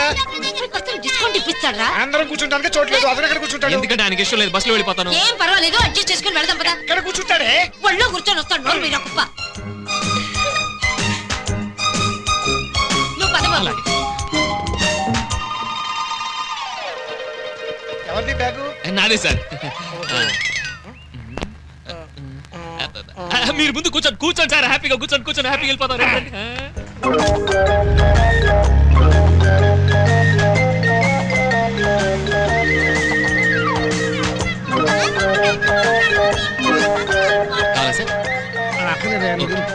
Discount ఇప్పిస్తారా అందరం కూర్చుంటానికి చోట్లేదు అతను ఎక్కడ కూర్చుంటాడు ఎందుకంటే ఆయనకి ఇష్టం లేదు బస్సులో వెళ్ళిపోతాను ఏం పర్వాలేదు అడ్జస్ట్ చేసుకుని వెళ్దాం పదా ఎక్కడ కూర్చుంటాడే ఒళ్ళో కూర్చొని వస్తాడు నోరు మీద కుప్ప నువ్వు పద బాబు ఎవరిది బ్యాగు నాదే సార్ ఆ, మీరు ముందు కూర్చోండి కూర్చోండి సార్ హ్యాపీగా కూర్చోండి కూర్చొని హ్యాపీగా వెళ్ళిపోతారు కావాలా సార్ అక్కర్లేదే, నువ్వు తిను.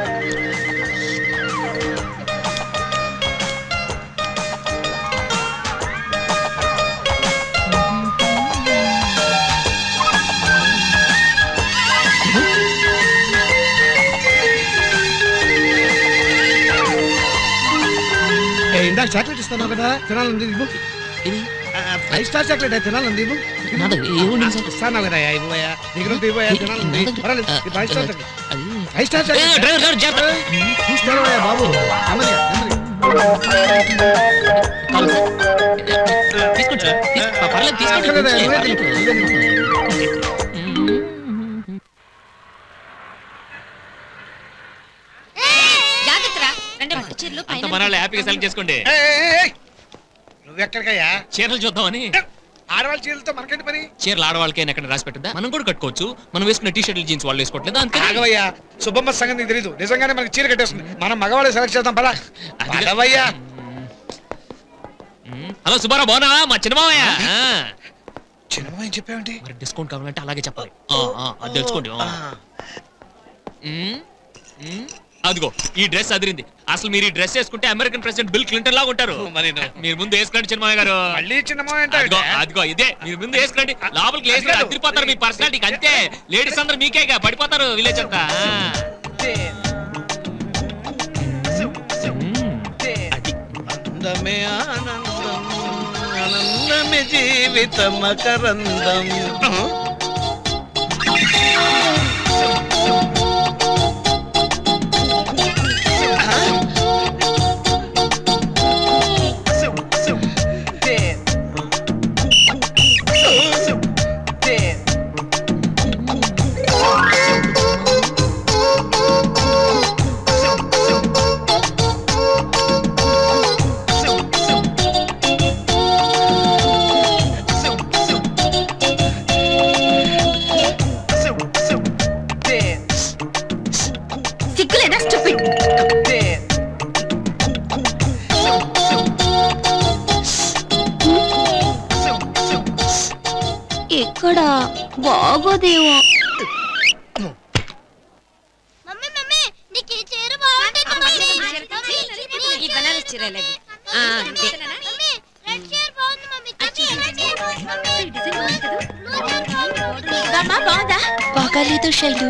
ఏ, ఇందాక చాక్లెట్ ఇస్తున్నావు కదా తినాలంది ఇవ్వు ఇది ఆ, ఫైవ్ స్టార్ చాక్లెట్ తినాలంది ఇవ్వు నా దగ్గర ఏముంది సార్ ఇస్తాను కదా ఇవ్వయా దగ్గర ఉంటే ఇవ్వయా తినాలంది పర్వాలేదు ఇది ఫైవ్ స్టార్ చాక్లెట్ అది ఫైవ్ స్టార్ ఏ, చాక్లెట్ డ్రైవర్ డ్రైవర్ జాగ్రత్త చూస్తావయ్యా బాబు నెమ్మదిగా నెమ్మదిగా కావాలా సార్ తీసుకోండి సార్ తీసుకో- పర్లేదు తీసుకోండి అక్కర్లేదే, కొంచెం, నువ్వే పర్లేదు. తిను, నువ్వే తిను. జాగ్రత్తరా రెండు పట్టు చీరలు అంత పైన మన హ్యాపీగా సెలెక్ట్ చేసుకోండి ఏయ్, ఏయ్, ఏయ్. నువ్వెక్కడికయ్యా చీరలు చూద్దామని ఆడవాళ్ళ చీరలతో మనకేంటి పని చీరలు ఆడవాళ్ళకి ఎక్కడ రాసి పెట్టిందా మనం కూడా కట్టుకోవచ్చు మనం వేసుకున్న టీ షర్ట్లు జీన్స్ వాళ్ళు వేసుకోవట్లేదు అంతే రాఘవయ్యా సుబ్బమ్మ సంగతి నీకు తెలీదు నిజంగానే మనకి చీర కట్టేస్తుంది మనం మగవాళ్ళే సెలెక్ట్ చేద్దాం పదా పదవయ్యా హలో సుబ్బారావు బాగున్నా మా చిన్నమావయ్య ఆ. చిన్నమ్మ ఏం చెప్పావంటి మరి డిస్కౌంట్ కావాలంటే అలాగే చెప్పాలి ఆ, ఆ, అది తెలుసుకోండి ఆ. మ్మ్, మ్మ్. అదిగో ఈ డ్రెస్ అదిరింది అసలు మీరు ఈ డ్రెస్ వేసుకుంటే అమెరికన్ ప్రెసిడెంట్ బిల్ క్లింటన్ లాగా ఉంటారు మరి మీరు ముందు వేసుకోండి చిన్నమావయ్య గారు మళ్ళీ చిన్నమ్మ అదిగో ఏంటంటే అదిగో ఇదే మీరు ముందు వేసుకోండి లోపలికి లేచి అది కాదు. అదిరిపోతారు మీ పర్సనాలిటీకి అంతే లేడీస్ అందరూ మీకేగా పడిపోతారు విలేజ్ అంతా ఆ. మ్మ్. అది అందమే ఆనందం ఆనందమే జీవిత మకరందం సిగ్గులేదా స్టూపిడ్ ఎక్కడ బాగోదేమో మమ్మీ మమ్మీ నీకు ఈ చీర బాగుంటుంది ఈ బనారస్ చీర లేదు మమ్మీ రెడ్ చీర బాగుంది మమ్మీ రెడ్ చీర మమ్మీ బ్లూ చీర బాగుంది బాగుందా బాగాలేదు శైలు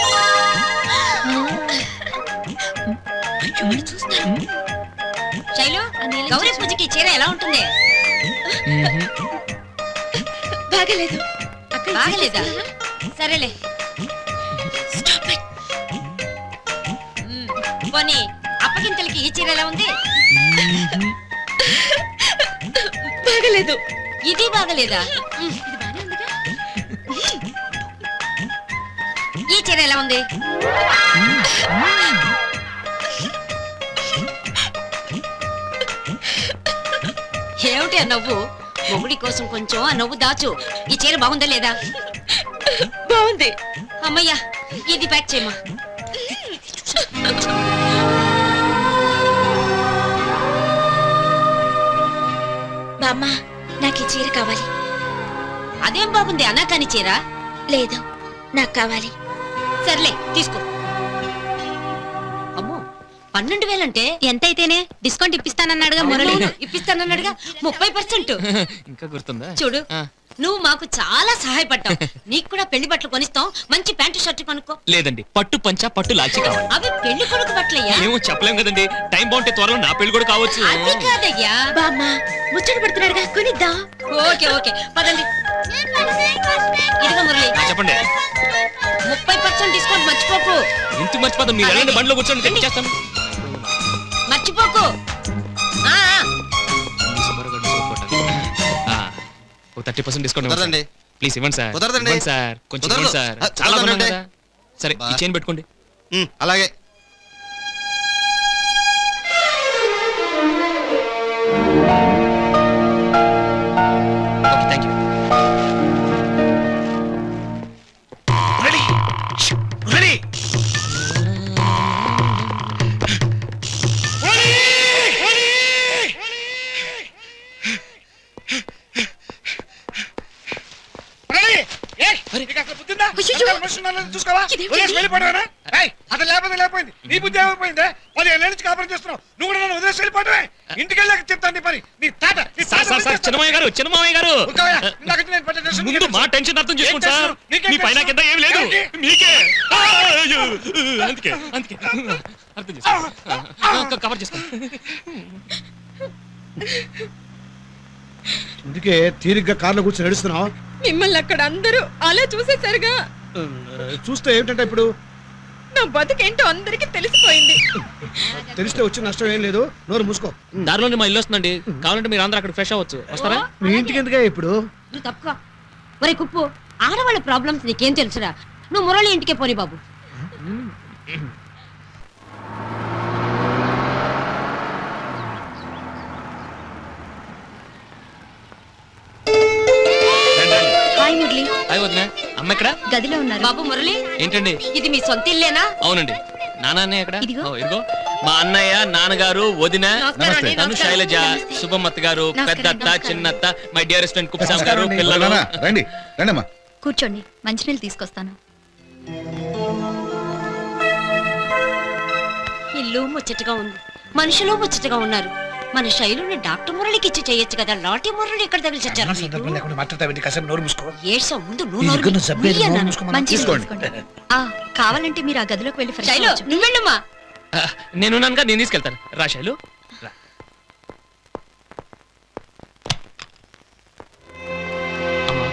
శైలు గౌరీ పూజకి ఈ చీర ఎలా ఉంటుంది మ్మ్. బాగలేదు బాగలేదా సరేలే మ్మ్. పోనీ అప్పగింతలకి ఈ చీర ఎలా ఉంది బాగలేదు ఇది బాగలేదా మ్మ్. ఈ చీర ఎలా ఉంది ఏమిటి ఆ నవ్వు మొగుడి కోసం కొంచెం ఆ నవ్వు దాచు ఈ చీర బాగుందా లేదా బాగుంది అమ్మయ్యా ఇది ప్యాక్ చేయమా బామ్మ నాకు ఈ చీర కావాలి అదేం బాగుంది అనాకాని చీర లేదు నాకు కావాలి సర్లే తీసుకో అమ్మో పన్నెండు వేలంటే ఎంతైతేనే డిస్కౌంట్ ఇప్పిస్తానన్నాడుగా మురళి ఇప్పిస్తానన్నాడుగా ముప్పై పర్సెంట్ ఇంకా గుర్తుందా చూడు ఆ. నువ్వు మాకు చాలా సహాయపడ్డావు నీకు కూడా పెళ్లి బట్టలు కొనిస్తాం మంచి ప్యాంటు షర్ట్ కొనుక్కో లేదండి పట్టు పంచ పట్టు లాల్చి కావాలి అవి పెళ్లి కొడుకు బట్టలయ్యా ఏమో చెప్పలేం కదండి టైం బాగుంటే త్వరలో నా పెళ్లి కూడా కావచ్చు అది కాదయ్యా బామ్మ ముచ్చట పడుతున్నాడుగా కొనిద్దాం ఓకే ఓకే పదండి ఇదిగో మురళి ఆ, చెప్పండి ముప్పై పర్సెంట్ డిస్కౌంట్ మర్చిపోకు ఇంత మర్చిపోతాం మీరు వెళ్ళండి బండిలో కూర్చోండి తెప్పించేస్తాను మర్చిపోకు ఆ, ఆ. థర్టీ పర్సెంట్ డిస్కౌంట్ కుదరదండి. ప్లీజ్ ఇవ్వండి సార్ కుదరదండి. ఇవ్వండి సార్ కొంచెం కుదరదు. ఇవ్వండి సార్ ఆ, చాలా కొన్నాం కుదరదండి. కదా సరే ఈ బా. చైన్ పెట్టుకోండి ఉమ్, అలాగే okay thank you ready ready చూసుకోవా ఇదేమిటి? వదిలేసి వెళ్ళిపోవడమేనా? ఏయ్, అతను లేకపోతే లేకపోయింది నీ బుద్ధి ఏమైపోయిందే పది ఏళ్ళ నుంచి కాపురం చేస్తున్నావు నువ్వు కూడా నన్ను వదిలేసి వెళ్ళిపోవడమే ఇంటికి వెళ్ళాక చెప్తాను నీ పని నీ తాత నీ సార్ తాత సార్ సార్ చిన్నమాయ గారు చిన్నమాయ గారు ఊరుకోవయ్యా, ఇందాక నుంచి నేను పడ్డ టెన్షన్ నీకే ముందు మా తెలుసు. టెన్షన్ అర్థం చేసుకోండి ఏం సార్ టెన్షన్? నీకేం మీ పైన టెన్షన్? కింద ఏం లేదు ఏంటి? మీకే ఆ, అయ్యో, అందుకే అందుకే అర్థం చేసుకో కవర్ చేసుకో అందుకే తీరిగ్గా కార్లో కూర్చొని నడుస్తున్నావు మిమ్మల్ని అక్కడ అందరూ అలా చూసేసరిగా చూస్తే ఏమిటంటే ఇప్పుడు నా బతుకేంటో అందరికీ తెలిసిపోయింది తెలిస్తే వచ్చిన నష్టం ఏం లేదు నోరు మూసుకో దారిలోనే మా ఇల్లు వస్తుందండి కావాలంటే మీరు అందరూ అక్కడ ఫ్రెష్ అవ్వచ్చు వస్తారా మీ ఇంటికి ఎందుకే ఇప్పుడు నువ్వు తప్పుకో ఒరే కుప్పు ఆడవాళ్ళ ప్రాబ్లమ్స్ నీకేం తెలుసురా నువ్వు మురళి ఇంటికే పోని బాబు రండి, రండి. హాయ్ మురళి హాయ్ వదినా అమ్మ ఎక్కడ గదిలో ఉన్నారు బాబు మురళి ఏంటండి ఇది మీ సొంత ఇల్లేనా అవునండి నాన్న ఎక్కడ ఇదిగో. ఓ, ఇదిగో మా అన్నయ్య నాన్నగారు వదిన నమస్కారం అండి, తను నమస్కారం. శైలజ శుభమత్త గారు నమస్కారం, పెద్దత్త నమస్కారం. చిన్నత్త మై డియర్ ఫ్రెండ్ కుప్సాం గారు నమస్కారం అండి. పిల్లలు రండి రండమ్మా కూర్చోండి మంచినీళ్ళు తీసుకొస్తాను ఇల్లు ముచ్చటగా ఉంది మనుషులు ముచ్చటగా ఉన్నారు మన శైలుని డాక్టర్ మురళికి ఇచ్చి చేయొచ్చు కదా లాటి మురళి ఇక్కడ తగిలి చచ్చారు సందర్భం లేకుండా మాట్లాడతావు కాసేపు నోరు మూసుకో ఏడ్సా ముందు ఈ నువ్వు నోరు దగ్గర నువ్వు సబ్బేది మూయి నోరు అన్నాను. మూసుకోమన్నా. మంచినీళ్ళు తీసుకోండి. తీసుకోండి ఆ, కావాలంటే మీరు ఆ గదిలోకి వెళ్ళి ఫ్రెష్ శైలు అవ్వచ్చు. నువ్వెళ్ళమ్మా ఆ, నేనున్నానుగా నేను తీసుకెళ్తాను రా శైలు రా. అమ్మా.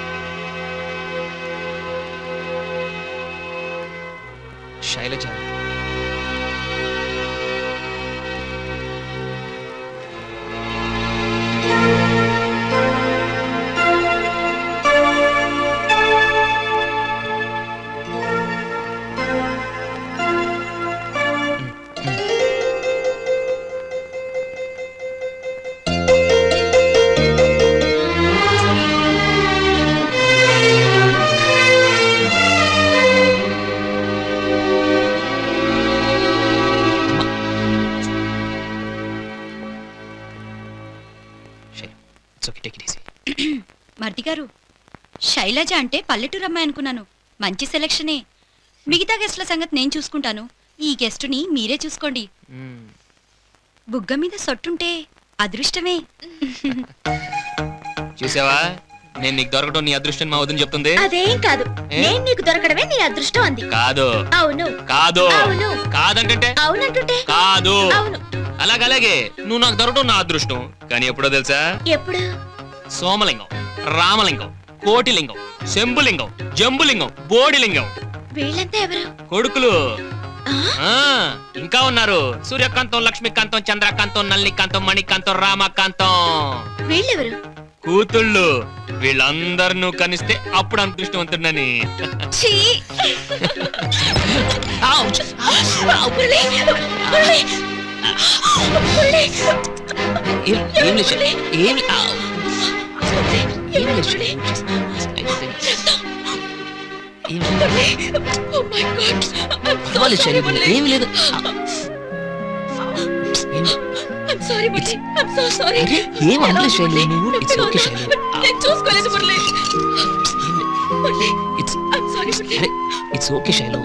Sailaja Sailu it's okay take it easy మర్ది గారు శైలజ అంటే పల్లెటూరు అమ్మాయి అనుకున్నాను మంచి సెలక్షనే మిగతా గెస్ట్ల సంగతి నేను చూసుకుంటాను ఈ గెస్టుని మీరే చూసుకోండి బుగ్గ మీద సొట్టుంటే అదృష్టమే చూసావా నేను నీకు దొరకడం నీ అదృష్టం మా వదిన చెప్తుంది అదేం కాదు ఏ? నేను నీకు దొరకడమే నీ అదృష్టం అంది కాదు అవును కాదు అవును. కాదంటే అవునంటుంటే కాదు అవును అలాగలాగే నువ్వు నాకు దొరకడం నా అదృష్టం కానీ ఎప్పుడో తెలుసా ఎప్పుడు సోమలింగం రామలింగం కోటిలింగం శంభులింగం జంబులింగం బోడిలింగం వీళ్ళంతా ఎవరు కొడుకులు ఆ? ఆ ఇంకా ఉన్నారు సూర్యకాంతం లక్ష్మీకాంతం చంద్రకాంతం నల్లికాంతం మణికాంతం రామకాంతం వీళ్ళెవరు కూతుళ్ళు వీళ్ళందరినూ కనిస్తే అప్పుడు అదృష్టవంతుడని ఛీ! Murali! Murali! Murali! Murali! Murali! Oh my God! I'm sorry, Murali. ఏమి లేదు I'm sorry, Murali. I'm so sorry. అరే, ఏం అనలేదు శైలు, మురళి, నువ్వు. It's నొప్పిగా okay, ఉంది. శైలు. నేను చూసుకోలేదు Murali Murali it's I'm sorry, Murali. అరే ఇట్స్ ఓకే శైలు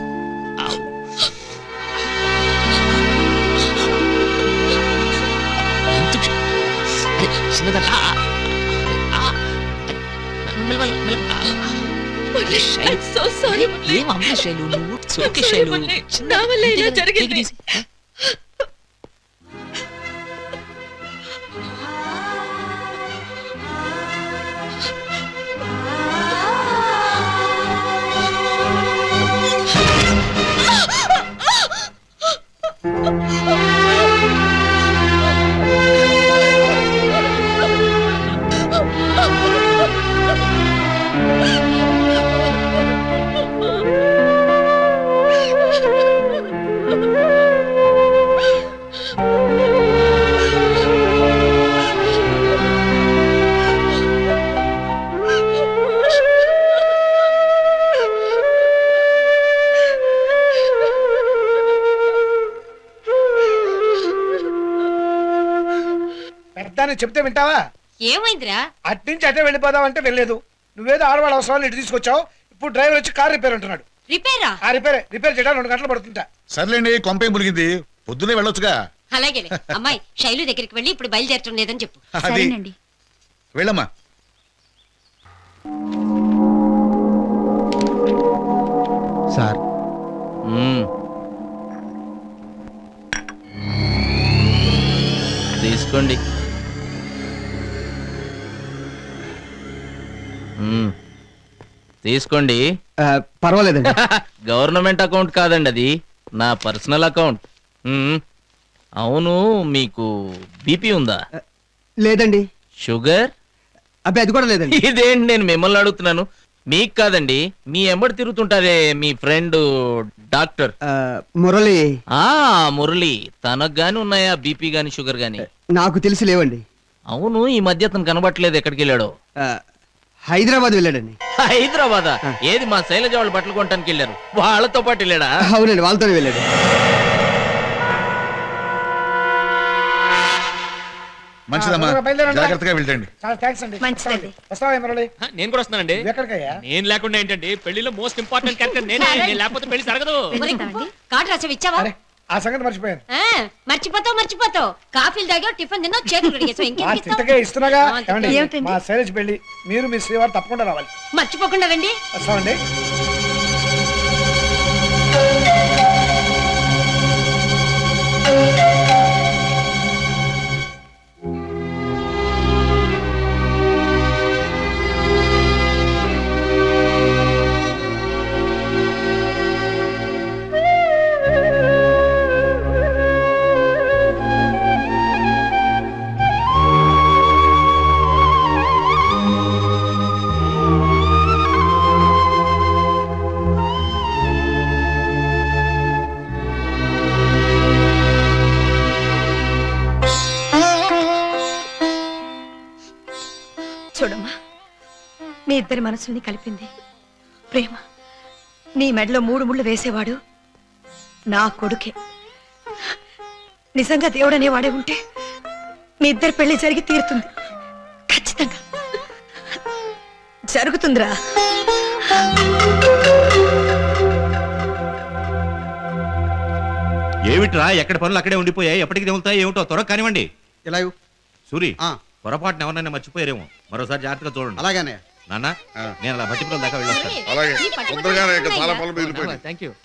ఎందుకు శై- అరే చిన్నదాన్ని ఆ, ఆ, ఆ, మెల్ల, మెల్ల, మెల్ల. ఆ, Murali, Shailu. I'm so sorry, Murali. ఏం అమ్మలే శైలు నువ్వు it's I'm okay sorry, Sailu Murali. చిన్న- నా వల్ల ఇలా Take it జరిగింది. easy. ఆ? Oh, అర్థాన్ని చెప్తే వింటావా ఏమైందిరా అట్నుంచి అటే వెళ్ళిపోదాం అంటే వెళ్ళలేదు నువ్వేదో ఆడవాళ్ళ అవసరాలు ఇటు తీసుకొచ్చావు ఇప్పుడు డ్రైవర్ వచ్చి కార్ రిపేర్ అంటున్నాడు రిపేరా ఆ రిపేర్ రిపేర్ చేయడానికి రెండు గంటలు పడుతుంటా సర్లేండి కొంపే మునిగింది పొద్దునే వెళ్ళొచ్చుగా అలాగేలే అమ్మాయి శైలు దగ్గరికి వెళ్ళి ఇప్పుడు బయలుదేరటం లేదని చెప్పు అది సరేనండి వెళ్ళమ్మా సార్ తీసుకోండి మ్మ్. తీసుకోండి పర్వాలేదండి గవర్నమెంట్ అకౌంట్ కాదండి అది నా పర్సనల్ అకౌంట్ మ్మ్. అవును మీకు బీపీ ఉందా లేదండి షుగర్ అబ్బాయి అది కూడా లేదండి ఇదేంటి నేను మిమ్మల్ని అడుగుతున్నాను మీకు కాదండి మీ ఎంబడి తిరుగుతుంటారే మీ ఫ్రెండ్ డాక్టర్ ఆ, మురళి ఆ మురళి తనకు గాని ఉన్నాయా బీపీ గాని షుగర్ గాని నాకు తెలిసి లేవండి అవును ఈ మధ్య అతను కనబట్టలేదు ఎక్కడికి వెళ్ళాడో ఆ, హైదరాబాద్ వెళ్ళాడండి హైదరాబాద్ ఏది మా శైలజ వాళ్ళు బట్టలు కొనడానికి వెళ్ళారు వాళ్ళతో పాటు వెళ్ళాడా అవునండి వాళ్ళతోనే వెళ్ళాడు మంచిదమ్మా ఆ, బయలుదేరండి. జాగ్రత్తగా వెళ్ళండి చాలా థ్యాంక్స్ అండి మంచిదండి. వస్తావా మురళి హ, నేను కూడా వస్తున్నానండి నువ్వు ఎక్కడికయ్యా నేను లేకుండా ఏంటండి పెళ్లిలో మోస్ట్ ఇంపార్టెంట్ క్యారెక్టర్ నేనే నేను లేకపోతే పెళ్లి జరగదు ఒరేయ్, కార్డు రాసావు ఇచ్చావా అరే ఆ సంగతి మర్చిపోయాను ఆ, మర్చిపోతావు మర్చిపోతావు కాఫీలు తాగావు టిఫిన్ తిన్నావు చేతులు కడిగేసావు ఆ ఇంకేం తిట్టకే ఇస్తున్నాగా ఆ, ఏమండి ఏమిటండి? మా శైలజ్ పెళ్లి మీరు మీ శ్రీవారు తప్పకుండా రావాలి మర్చిపోకుండా రండి వస్తామండి చూడమ్మా మీ ఇద్దరి మనసుల్ని కలిపింది ప్రేమ నీ మెడలో మూడు ముళ్ళు వేసేవాడు నా కొడుకే నిజంగా దేవుడు అనేవాడే ఉంటే మీ ఇద్దరి పెళ్లి జరిగి తీరుతుంది ఖచ్చితంగా జరుగుతుందిరా ఏమిట్రా ఎక్కడ పనులు అక్కడే ఉండిపోయాయి ఎప్పటికి తెములుతాయి ఏమిటో త్వర కానివ్వండి ఇలా ఇవ్వు. సూరి ఆ, పొరపాటున ఎవరైనా మర్చిపోయారేమో మరోసారి జాగ్రత్తగా చూడండి అలాగనే నాన్న నేను అలా భట్టిపురం దాకా వెళ్ళొస్తాను అలాగే నీ పట్టు పట్టు తొందరగానే ఇక చాలా ఉన్నాయా? పనులు మిగిలిపోయింది థ్యాంక్ యూ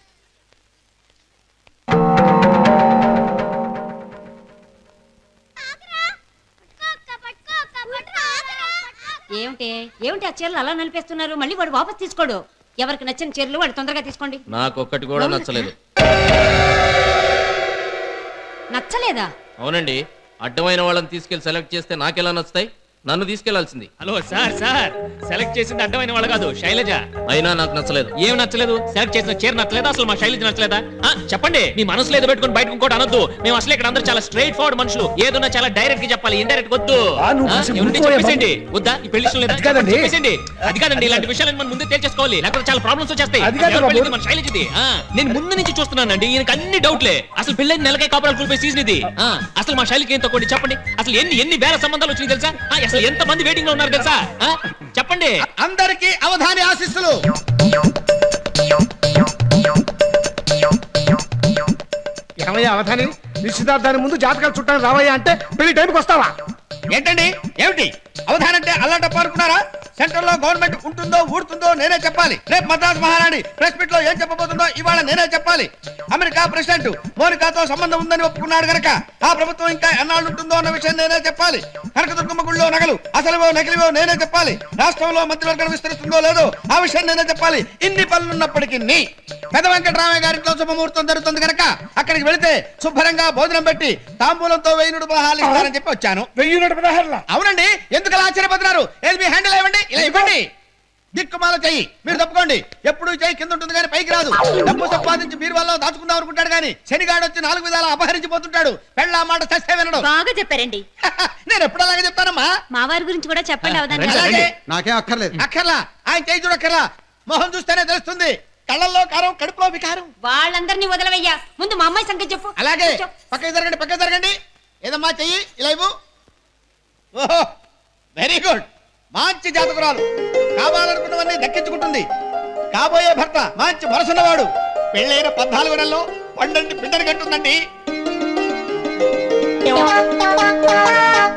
ఏమిటి ఏమిటి ఆ చీరలు అలా నలిపేస్తున్నారు మళ్ళీ వాడు వాపస్ తీసుకోడు ఎవరికి నచ్చిన చీరలు వాడు తొందరగా తీసుకోండి నాకొక్కటి కూడా నచ్చలేదు నచ్చలేదా అవునండి అడ్డమైన వాళ్ళని తీసుకెళ్లి సెలెక్ట్ చేస్తే నాకెలా నచ్చుతాయి నన్ను తీసుకెళ్లాల్సింది హలో సార్ సార్ సెలెక్ట్ చేసింది అడ్డమైన వాళ్ళు కాదు శైలజ అయినా నాకు నచ్చలేదు ఏం నచ్చలేదు సెలెక్ట్ చేసిన చీర నచ్చలేదా అసలు మా శైలజ నచ్చలేదా ఆ, చెప్పండి మీ మనసులో ఏదో పెట్టుకొని బయటకు ఇంకోటి అనొద్దు మేము అసలు ఇక్కడ అందరూ చాలా స్ట్రైట్ ఫార్వర్డ్ మనుషులు ఏదన్నా చాలా డైరెక్ట్ గా చెప్పాలి ఇండైరెక్ట్ వద్దు ఆ, నువ్వు ఆ, కొంచెం ఏముంది ఊరుకోవే చెప్పేసేయండి వద్దా ఈ పెళ్లి ఇష్టం లేదా అది కాదండి. చెప్పేసేయండి అది కాదండి ఇలాంటి విషయాలను మనం ముందే తేల్చేసుకోవాలి లేకపోతే చాలా ప్రాబ్లమ్స్ వచ్చేస్తాయి అది కాదు ఎవరి బాబు. పెళ్లిది మన శైలజది ఆ, నేను ముందు నుంచి చూస్తున్నానండి ఈయనకి అన్ని డౌట్లే అసలు పెళ్ళైన నెలకే కాపురాలు కూలిపోయి సీజన్ ఇది ఆ, అసలు మా శైలికి ఏం తక్కువ చెప్పండి అసలు ఎన్ని ఎన్ని వేల సంబంధాలు వచ్చినాయి తెలుసా ఆ, అసలు ఎంత మంది వెయిటింగ్ లో ఉన్నారు తెలుసా ఆ, చెప్పండి అందరికీ అవధాని ఆశిస్సులు ఏమయ్యా అవధాని నిశ్చితార్థానికి ముందు జాతకాలు చుట్టానికి రావయ్యా అంటే పెళ్లి టైంకి వస్తావా ఏంటండి ఏమిటి అవధానంటే అల్లాటప్ప అనుకున్నారా సెంటర్ లో గవర్నమెంట్ ఉంటుందో ఊడుతుందో నేనే చెప్పాలి రేపు మద్రాస్ మహారాణి ప్రెస్ మీట్ లో ఏం చెప్పబోతుందో ఇవాళ నేనే చెప్పాలి అమెరికా ప్రెసిడెంట్ మోనికాతో సంబంధం ఉందని ఒప్పుకున్నాడు గనక ఆ ప్రభుత్వం ఇంకా ఎన్నాళ్ళు ఉంటుందో అన్న విషయం నేనే చెప్పాలి కనకదుర్గమ్మ గుళ్ళో నగలు అసలువో నకిలివో నేనే చెప్పాలి రాష్ట్రంలో మంత్రివర్గం విస్తరిస్తుందో లేదో ఆ విషయం నేనే చెప్పాలి ఇన్ని పనులున్నప్పటికీ పెద్ద వెంకటరామయ్య గారింట్లో శుభముహూర్తం జరుగుతుంది గనక అక్కడికి వెళితే శుభ్రంగా భోజనం పెట్టి తాంబూలంతో వెయ్యినుడు బహాలు ఇస్తారని చెప్పి వచ్చాను వెయ్యి నూట పదహారుల అవునండి ఎందుకు అలా ఆశ్చర్యపోతున్నారు ఏది మీ హ్యాండిల్ ఇవ్వండి ఇలా ఇవ్వండి దిక్కుమాల చెయ్యి మీరు తప్పుకోండి ఎప్పుడు చెయ్యి కింద ఉంటుంది కానీ పైకి రాదు డబ్బు సంపాదించి మీరు వల్ల దాచుకుందాం అనుకుంటాడు కానీ శనిగాడు వచ్చి నాలుగు విధాలు అపహరించిపోతుంటాడు పెళ్ళ మాట చస్తే వినడు బాగా చెప్పారండి నేను ఎప్పుడు అలాగే చెప్తానమ్మా మా వారి గురించి కూడా చెప్పండి అవదాని రండి, అలాగే నాకేం అక్కర్లేదు అక్కర్లా ఆయన చేయి చూడక్కర్లా మొహం చూస్తేనే తెలుస్తుంది కళ్ళల్లో కారం కడుపులో వికారం వాళ్ళందరినీ వదలవయ్యా ముందు మా అమ్మాయి సంగతి చెప్పు అలాగే కూర్చో. పక్కకి జరగండి పక్కకి జరగండి ఏదమ్మా చెయ్యి ఇలా ఇవ్వు ఓహో వెరీ గుడ్ మంచి జాతకురాలు కావాలనుకున్నవన్నీ దక్కించుకుంటుంది కాబోయే భర్త మంచి మనసున్నవాడు పెళ్ళైన పద్నాలుగు నెలల్లో పండంటి పిండని కట్టుందండి